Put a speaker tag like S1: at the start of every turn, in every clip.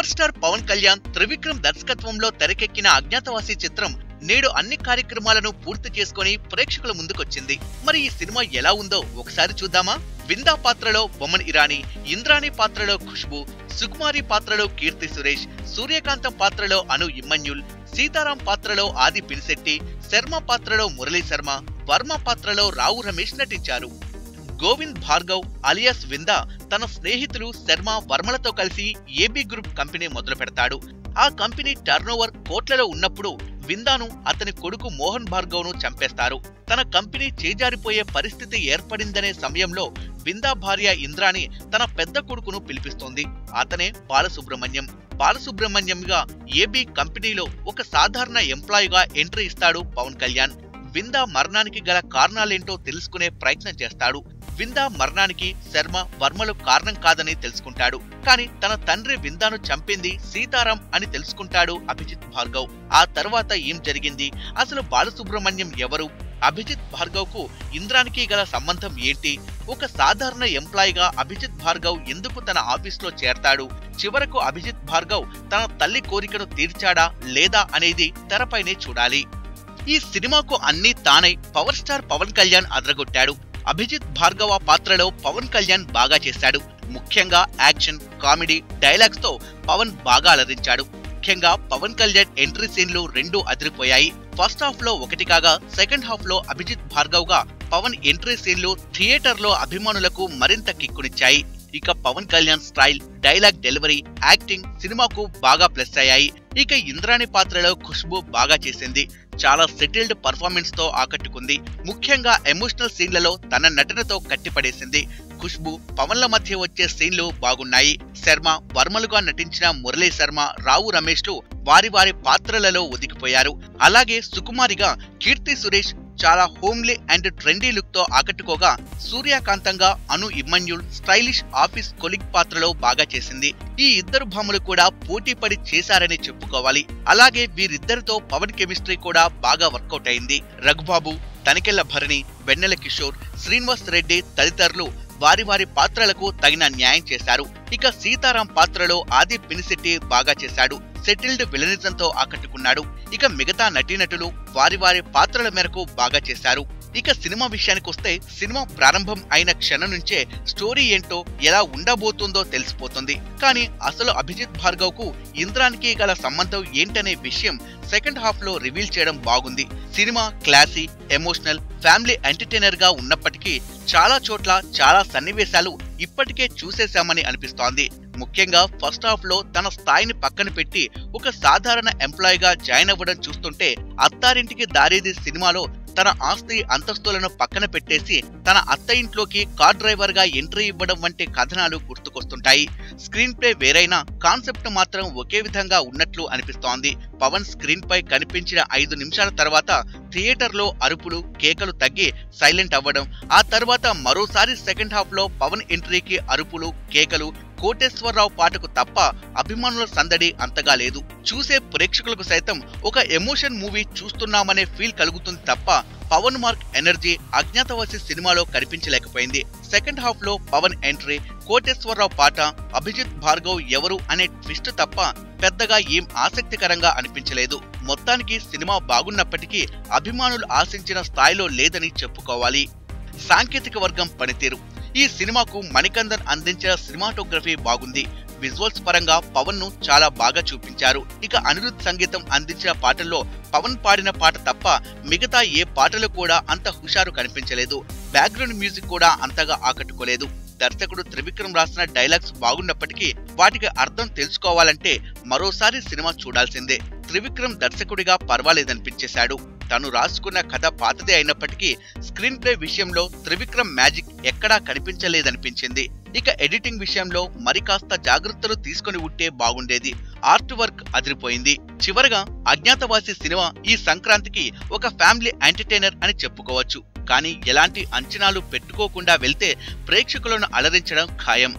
S1: Power star Pawan Kalyan Trivikram దర్శకత్వంలో తెరకెక్కిన అజ్ఞాతవాసి చిత్రం నేడు అన్ని కార్యక్రమాలను పూర్తి చేసుకొని ప్రేక్షకుల ముందుకొచ్చింది మరి ఈ సినిమా ఎలా ఉందో ఒకసారి చూద్దామా విందా పాత్రలో బొమ్మన్ ఇరానీ ఇంద్రాణి పాత్రలో ఖుష్బు సుకుమారి పాత్రలో కీర్తి సురేష్ సూర్యకాంతం పాత్రలో అను ఇమ్మన్యుల్ సీతారాం పాత్రలో ఆది పినిశెట్టి శర్మ పాత్రలో మురళీ శర్మ వర్మ పాత్రలో రావు రమేష్ నటించారు గోవింద్ భార్గవ్ అలియాస్ విందా తన స్నేహితులు శర్మ వర్మలతో కలిసి ఏబీ గ్రూప్ కంపెనీ మొదలు పెడతాడు ఆ కంపెనీ టర్నోవర్ కోట్లలో ఉన్నప్పుడు విందాను అతని కొడుకు మోహన్ భార్గవ్ ను చంపేస్తారు తన కంపెనీ చేజారిపోయే పరిస్థితి ఏర్పడిందనే సమయంలో విందా భార్య ఇంద్రాణి తన పెద్ద కొడుకును పిలిపిస్తోంది అతనే బాలసుబ్రహ్మణ్యం బాలసుబ్రహ్మణ్యంగా ఏబీ కంపెనీలో ఒక సాధారణ ఎంప్లాయీగా ఎంట్రీ ఇస్తాడు పవన్ కళ్యాణ్ విందా మరణానికి గల కారణాలేంటో తెలుసుకునే ప్రయత్నం చేస్తాడు విందా మరణానికి శర్మ వర్మలు కారణం కాదని తెలుసుకుంటాడు కానీ తన తండ్రి విందాను చంపింది సీతారాం అని తెలుసుకుంటాడు అభిజిత్ భార్గవ్ ఆ తర్వాత ఏం జరిగింది అసలు బాలసుబ్రహ్మణ్యం ఎవరు అభిజిత్ భార్గవ్ కు ఇంద్రానికి గల సంబంధం ఏంటి ఒక సాధారణ ఎంప్లాయీగా అభిజిత్ భార్గవ్ ఎందుకు తన ఆఫీస్లో చేరతాడు చివరకు అభిజిత్ భార్గవ్ తన తల్లి కోరికను తీర్చాడా లేదా అనేది తెరపైనే చూడాలి ఈ సినిమాకు అన్ని తానై పవర్ స్టార్ పవన్ కళ్యాణ్ అదరగొట్టాడు అభిజిత్ భార్గవ పాత్రలో పవన్ కళ్యాణ్ బాగా చేశాడు ముఖ్యంగా యాక్షన్ కామెడీ డైలాగ్స్ తో పవన్ బాగా అలరించాడు ముఖ్యంగా పవన్ కళ్యాణ్ ఎంట్రీ సీన్లు రెండు అదిరిపోయాయి ఫస్ట్ హాఫ్ లో ఒకటి కాగా సెకండ్ హాఫ్ లో అభిజిత్ భార్గవ్ గా పవన్ ఎంట్రీ సీన్లు థియేటర్ లో అభిమానులకు మరింత కిక్కునిచ్చాయి ఇక Pawan Kalyan style dialogue delivery acting సినిమాకు బాగా ప్లస్ అయ్యాయి ఇక ఇంద్రాణి పాత్రలో ఖుష్బు బాగా చేసింది చాలా సెటిల్డ్ పర్ఫార్మెన్స్ తో ఆకట్టుకుంది ముఖ్యంగా ఎమోషనల్ సీన్లలో తన నటనతో కట్టిపడేసింది ఖుష్బు పవన్ల మధ్య వచ్చే సీన్లు బాగున్నాయి శర్మ వర్మలుగా నటించిన మురళీ శర్మ రావు రమేష్లు వారి వారి పాత్రలలో ఒదిగిపోయారు అలాగే సుకుమారిగా కీర్తి సురేష్ చాలా హోమ్లీ అండ్ ట్రెండీ లుక్ తో ఆకట్టుకోగా సూర్యకాంతంగా Anu Emmanuel stylish office colleague పాత్రలో బాగా చేసింది ఈ ఇద్దరు భామలు కూడా పోటీ పడి చేశారని చెప్పుకోవాలి అలాగే వీరిద్దరితో పవన్ కెమిస్ట్రీ కూడా బాగా వర్కౌట్ అయింది రఘుబాబు తనికెళ్ల భరణి వెన్నెల కిషోర్ శ్రీనివాస్ రెడ్డి తదితరులు వారి వారి పాత్రలకు తగిన న్యాయం చేశారు ఇక సీతారాం పాత్రలో ఆది పినిశెట్టి బాగా చేశాడు సెటిల్డ్ విలనిజంతో ఆకట్టుకున్నాడు ఇక మిగతా నటీనటులు వారి వారి పాత్రల మేరకు బాగా చేశారు ఇక సినిమా విషయానికి వస్తే సినిమా ప్రారంభం అయిన క్షణం నుంచే స్టోరీ ఏంటో ఎలా ఉండబోతుందో తెలిసిపోతుంది కానీ అసలు అభిజిత్ భార్గవ్ కు ఇంద్రానికి గల సంబంధం ఏంటనే విషయం సెకండ్ హాఫ్ లో రివీల్ చేయడం బాగుంది సినిమా క్లాసీ ఎమోషనల్ ఫ్యామిలీ ఎంటర్టైనర్ గా ఉన్నప్పటికీ చాలా చోట్ల చాలా సన్నివేశాలు ఇప్పటికే చూసేశామని అనిపిస్తోంది ముఖ్యంగా ఫస్ట్ హాఫ్ లో తన స్థాయిని పక్కన పెట్టి ఒక సాధారణ ఎంప్లాయీగా జాయిన్ అవ్వడం చూస్తుంటే అత్తారింటికి దారేది సినిమాలో తన ఆస్తి అంతస్తులను పక్కన పెట్టేసి తన అత్త ఇంట్లోకి కార్ డ్రైవర్ గా ఎంట్రీ ఇవ్వడం వంటి కథనాలు గుర్తుకొస్తుంటాయి స్క్రీన్ ప్లే వేరైనా కాన్సెప్ట్ మాత్రం ఒకే విధంగా ఉన్నట్లు అనిపిస్తోంది పవన్ స్క్రీన్ పై కనిపించిన ఐదు నిమిషాల తర్వాత థియేటర్ లో అరుపులు కేకలు తగ్గి సైలెంట్ అవ్వడం ఆ తర్వాత మరోసారి సెకండ్ హాఫ్ లో పవన్ ఎంట్రీకి అరుపులు కేకలు కోటేశ్వరరావు పాటకు తప్ప అభిమానుల సందడి అంతగా లేదు చూసే ప్రేక్షకులకు సైతం ఒక ఎమోషన్ మూవీ చూస్తున్నామనే ఫీల్ కలుగుతుంది తప్ప పవన్ మార్క్ ఎనర్జీ అజ్ఞాతవాసి సినిమాలో కనిపించలేకపోయింది సెకండ్ హాఫ్ లో పవన్ ఎంట్రీ కోటేశ్వరరావు పాట అభిజిత్ భార్గవ్ ఎవరు అనే ట్విస్ట్ తప్ప పెద్దగా ఏం ఆసక్తికరంగా అనిపించలేదు మొత్తానికి సినిమా బాగున్నప్పటికీ అభిమానులు ఆశించిన స్థాయిలో లేదని చెప్పుకోవాలి సాంకేతిక వర్గం పనితీరు ఈ సినిమాకు మణికందన్ అందించిన సినిమాటోగ్రఫీ బాగుంది విజువల్స్ పరంగా పవన్ ను చాలా బాగా చూపించారు ఇక అనిరుద్ సంగీతం అందించిన పాటల్లో పవన్ పాడిన పాట తప్ప మిగతా ఏ పాటలు కూడా అంత హుషారు కనిపించలేదు బ్యాక్గ్రౌండ్ మ్యూజిక్ కూడా అంతగా ఆకట్టుకోలేదు దర్శకుడు త్రివిక్రమ్ రాసిన డైలాగ్స్ బాగున్నప్పటికీ వాటికి అర్థం తెలుసుకోవాలంటే మరోసారి సినిమా చూడాల్సిందే త్రివిక్రమ్ దర్శకుడిగా పర్వాలేదనిపించేశాడు తను రాసుకున్న కథ పాతదే అయినప్పటికీ స్క్రీన్ ప్లే విషయంలో త్రివిక్రమ్ మ్యాజిక్ ఎక్కడా కనిపించలేదనిపించింది ఇక ఎడిటింగ్ విషయంలో మరి కాస్త జాగ్రత్తలు తీసుకుని ఉంటే బాగుండేది ఆర్ట్ వర్క్ అదిరిపోయింది చివరగా అజ్ఞాతవాసి సినిమా ఈ సంక్రాంతికి ఒక ఫ్యామిలీ ఎంటర్టైనర్ అని చెప్పుకోవచ్చు కానీ ఎలాంటి అంచనాలు పెట్టుకోకుండా వెళ్తే ప్రేక్షకులను అలరించడం ఖాయం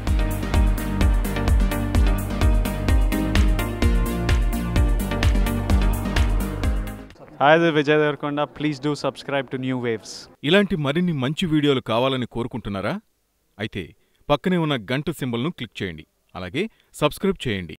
S2: Hi, this is Vijay Devarkonda. Please do subscribe to New Waves.
S3: ఇలాంటి మరిన్ని మంచి వీడియోలు కావాలని కోరుకుంటున్నారా అయితే పక్కనే ఉన్న గంట సింబల్ను క్లిక్ చేయండి అలాగే సబ్స్క్రైబ్ చేయండి